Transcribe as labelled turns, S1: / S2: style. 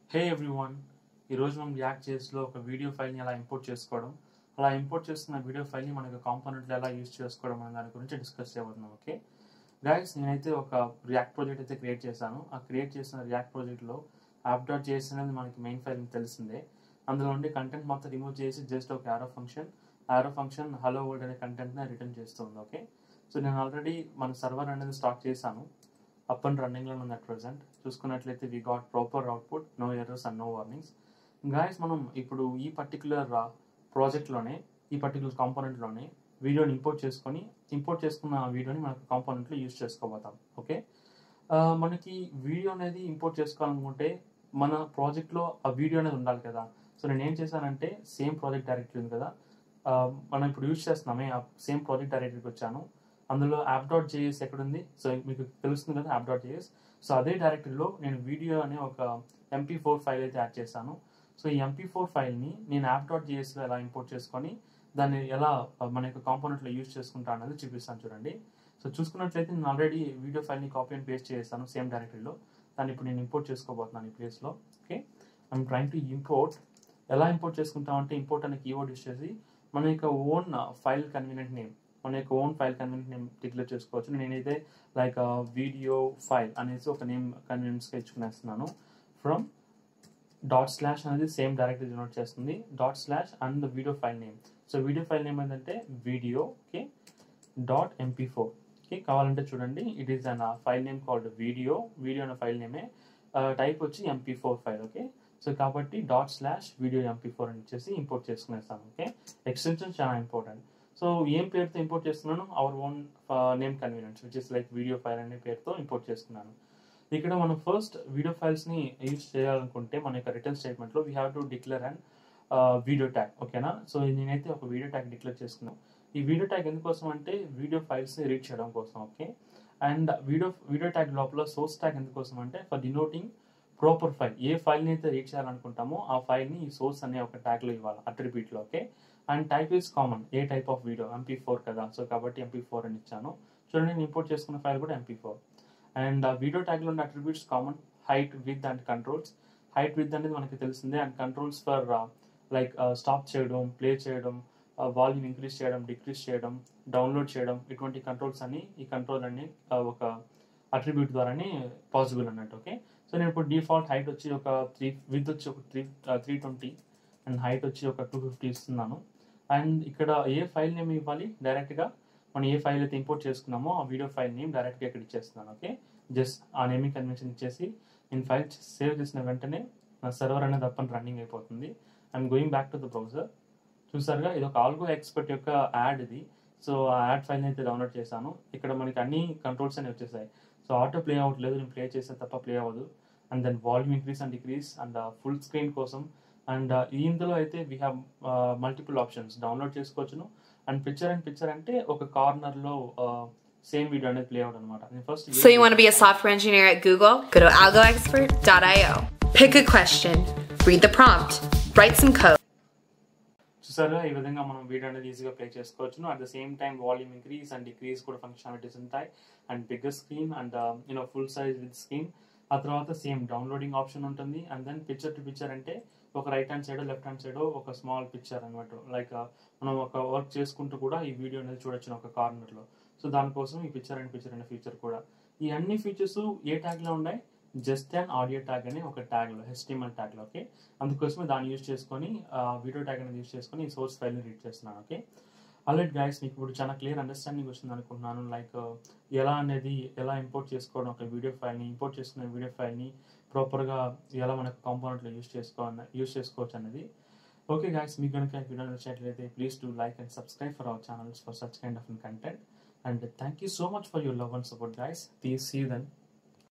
S1: హే everyone ఈరోజు మనం react చేస్లో ఒక వీడియో ఫైల్ని ఎలా ఇంపోర్ట్ చేసుకోవడం అలా ఇంపోర్ట్ చేస్తున్న వీడియో ఫైల్ని మనకు కాంపోనెంట్లు ఎలా యూజ్ చేసుకోవడం అనే దాని గురించి డిస్కస్ చేయబోతున్నాం ఓకే గైస్ నేనైతే ఒక రియాక్ట్ ప్రాజెక్ట్ అయితే క్రియేట్ చేశాను ఆ క్రియేట్ చేసిన రియాక్ట్ ప్రాజెక్ట్లో యాప్ డాట్ జేఎస్ అనేది మనకి మెయిన్ ఫైల్ తెలిసిందే అందులో ఉండి కంటెంట్ మొత్తం రిమూవ్ చేసి జస్ట్ ఒక arrow function arrow function hello world అనే కంటెంట్ని రిటర్న్ చేస్తుంది ఓకే సో నేను ఆల్రెడీ మన సర్వర్ అనేది స్టార్ట్ చేశాను అప్ అండ్ రన్నింగ్లో ఉంది అట్ ప్రజెంట్ చూసుకున్నట్లయితే we got proper output no errors and no warnings guys మనం ఇప్పుడు ఈ పర్టికులర్ ప్రాజెక్ట్లోనే ఈ పర్టికులర్ కాంపోనెంట్లోనే వీడియోని ఇంపోర్ట్ చేసుకొని ఇంపోర్ట్ చేసుకున్న వీడియోని మనకు కాంపోనెంట్లో యూజ్ చేసుకోబోతాం ఓకే మనకి వీడియో అనేది ఇంపోర్ట్ చేసుకోవాలనుకుంటే మన ప్రాజెక్ట్లో ఆ వీడియో అనేది ఉండాలి కదా సో నేను ఏం చేశానంటే సేమ్ ప్రాజెక్ట్ డైరెక్టరీ ఉంది కదా ఆ, మనం ఇప్పుడు యూజ్ చేస్తున్నామే ఆ సేమ్ ప్రాజెక్ట్ డైరెక్టరీకి వచ్చాను అందులో యాప్ డాట్ జేఎస్ ఎక్కడుంది సో మీకు తెలుస్తుంది కదా యాప్ డాట్ జేఎస్ సో అదే డైరెక్టరీలో నేను వీడియో అనే ఒక ఎంపీ ఫోర్ ఫైల్ అయితే యాడ్ చేశాను సో ఈ ఎంపీ ఫోర్ ఫైల్ని నేను యాప్ డాట్ జేఎస్లో ఎలా ఇంపోర్ట్ చేసుకొని దాన్ని ఎలా ఆ, మన యొక్క కాంపోనెంట్లో యూజ్ చేసుకుంటా అనేది చూపిస్తాను చూడండి సో చూసుకున్నట్లయితే నేను ఆల్రెడీ వీడియో ఫైల్ని కాపీ అండ్ పేస్ట్ చేస్తాను సేమ్ డైరెక్టరీలో దాన్ని ఇప్పుడు నేను ఇంపోర్ట్ చేసుకోబోతున్నాను ఈ ప్లేస్లో okay I'm trying to import ఎలా ఇంపోర్ట్ చేసుకుంటామంటే ఇంపోర్ట్ అనే కీవర్డ్ యూస్ చేసి మన యొక్క ఓన్ ఫైల్ కన్వీనియంట్ నేమ్ మన యొక్క own file convenient name declare చేసుకోవచ్చు నేనైతే లైక్ వీడియో ఫైల్ అనేసి ఒక నేమ్ కన్వీనియన్స్గా ఇచ్చుకునేస్తున్నాను ఫ్రమ్ డాట్ స్లాష్ అనేది సేమ్ డైరెక్ట్ జనరేట్ చేస్తుంది dot slash and the video file name so video file name ఏంటంటే video okay dot MP four okay కావాలంటే చూడండి it is an file name called video video అనే file నేమే type వచ్చి MP four file okay so కాబట్టి dot slash video MP four అని ఇచ్చేసి import చేసుకునేస్తాను ఓకే ఎక్స్టెన్షన్ చాలా ఇంపార్టెంట్ సో ఏం పేరుతో ఇంపోర్ట్ చేస్తున్నాను our own name convenience which is like video file అనే పేరుతో ఇంపోర్ట్ చేసుకున్నాను ఇక్కడ మనం ఫస్ట్ వీడియో ఫైల్స్ని యూజ్ చేయాలనుకుంటే మన యొక్క రిటర్న్ స్టేట్మెంట్లో we have to declare and video tag ఓకేనా సో నేనైతే ఒక వీడియో ట్యాగ్ డిక్లేర్ చేసుకున్నాను ఈ వీడియో ట్యాగ్ ఎందుకోసం అంటే వీడియో ఫైల్స్ని రీడ్ చేయడం కోసం okay and video video tag లోపల సోర్స్ ట్యాగ్ ఎందుకోసం అంటే ఫర్ డినోటింగ్ ప్రాపర్ ఫైల్ ఏ ఫైల్ని అయితే రీడ్ చేయాలనుకుంటామో ఆ ఫైల్ని ఈ సోర్స్ అనే ఒక ట్యాగ్లో ఇవ్వాలి అట్రిబ్యూట్లో okay and type is common a type of video MP four కదా సో కాబట్టి ఎంపీ ఫోర్ అని ఇచ్చాను చూడండి నేను ఇంపోర్ట్ చేసుకున్న ఫైల్ కూడా ఎంపీ ఫోర్ అండ్ వీడియో ట్యాగ్లో ఉన్న attributes common height width and controls height width అనేది మనకి తెలిసిందే and controls for like stop చేయడం ప్లే చేయడం వాల్యూమ్ ఇంక్రీజ్ చేయడం డిక్రీజ్ చేయడం డౌన్లోడ్ చేయడం ఇటువంటి కంట్రోల్స్ అన్ని ఈ కంట్రోల్ అన్ని uh, ఒక అట్రిబ్యూట్ ద్వారానే పాసిబుల్ అన్నట్టు ఓకే సో నేను ఇప్పుడు డిఫాల్ట్ హైట్ వచ్చి ఒక త్రీ విత్ వచ్చి ఒక three three twenty and height వచ్చి ఒక టూ ఫిఫ్టీ ఇస్తున్నాను అండ్ ఇక్కడ ఏ ఫైల్ నేమ్ ఇవ్వాలి డైరెక్ట్గా మనం ఏ ఫైల్ అయితే ఇంపోర్ట్ చేసుకున్నామో ఆ వీడియో ఫైల్ నేమ్ డైరెక్ట్గా ఇక్కడ ఇచ్చేస్తున్నాను ఓకే జస్ట్ ఆ నేమింగ్ కన్వెన్షన్ ఇచ్చేసి నేను ఫైల్ సేవ్ చేసిన వెంటనే నా సర్వర్ అనేది అప్ అండ్ రన్నింగ్ అయిపోతుంది I'm going back to the browser చూసారుగా ఇది ఒక ఆల్గో ఎక్స్పర్ట్ యొక్క యాడ్ ఇది సో ఆ యాడ్ ఫైల్ అయితే డౌన్లోడ్ చేశాను ఇక్కడ మనకి అన్ని కంట్రోల్స్ అనేవి వచ్చేసాయి సో ఆటో ప్లే అవుట్ లేదు నేను ప్లే చేస్తే తప్ప ప్లే అవ్వదు and then volume increase and decrease and full screen కోసం అండ్ ఇందులో అయితే we have multiple options download చేసుకోవచ్చును అండ్ పిక్చర్ అండ్ పిక్చర్ అంటే ఒక కార్నర్లో సేమ్ వీడియో అనేది ప్లే అవుట్ అనమాట నేను first
S2: So you want to be a software engineer at Google? Go to algoexpert.io. Pick a question, read the prompt, write some code.
S1: చూసారా ఈ విధంగా మనం వీడియో అనేది ఈజీగా ప్లే చేసుకోవచ్చు at the same time volume increase and decrease కూడా functionalities ఉంటాయి and bigger screen and you know full size width screen ఆ తర్వాత సేమ్ డౌన్లోడింగ్ ఆప్షన్ ఉంటుంది and then picture to picture అంటే ఒక right hand side left hand side ఒక small picture అనమాట like మనం ఒక వర్క్ చేసుకుంటూ కూడా ఈ వీడియో అనేది చూడొచ్చు ఒక కార్నర్లో సో దానికోసం ఈ పిక్చర్ అండ్ పిక్చర్ అనే ఫీచర్ కూడా ఈ అన్ని ఫీచర్స్ ఏ ట్యాగ్లో ఉన్నాయి జస్ట్ అండ్ ఆడియో ట్యాగ్ అనే ఒక ట్యాగ్లో హెచ్టిఎంఎల్ ట్యాగ్లో ఓకే అందుకోసమే దాన్ని యూజ్ చేసుకొని వీడియో ట్యాగ్ అనేది యూజ్ చేసుకొని ఈ సోర్స్ ఫైల్ని రీడ్ చేస్తున్నాను ఓకే ఆల్రెడీ గైస్ మీకు ఇప్పుడు చాలా క్లియర్ అండర్స్టాండింగ్ వచ్చింది అనుకుంటున్నాను లైక్ ఎలా అనేది ఎలా ఇంపోర్ట్ చేసుకోవడం ఒక వీడియో ఫైల్ని ఇంపోర్ట్ చేసుకున్న వీడియో ఫైల్ని ప్రాపర్గా ఎలా మనకు కాంపోనెంట్లో యూజ్ చేసుకో యూజ్ చేసుకోవచ్చు అనేది ఓకే గైస్ మీకు కనుక ఈ వీడియో నచ్చినట్లయితే please to like and subscribe for our channels for such kind of content and thank you so much for your love and support guys please see then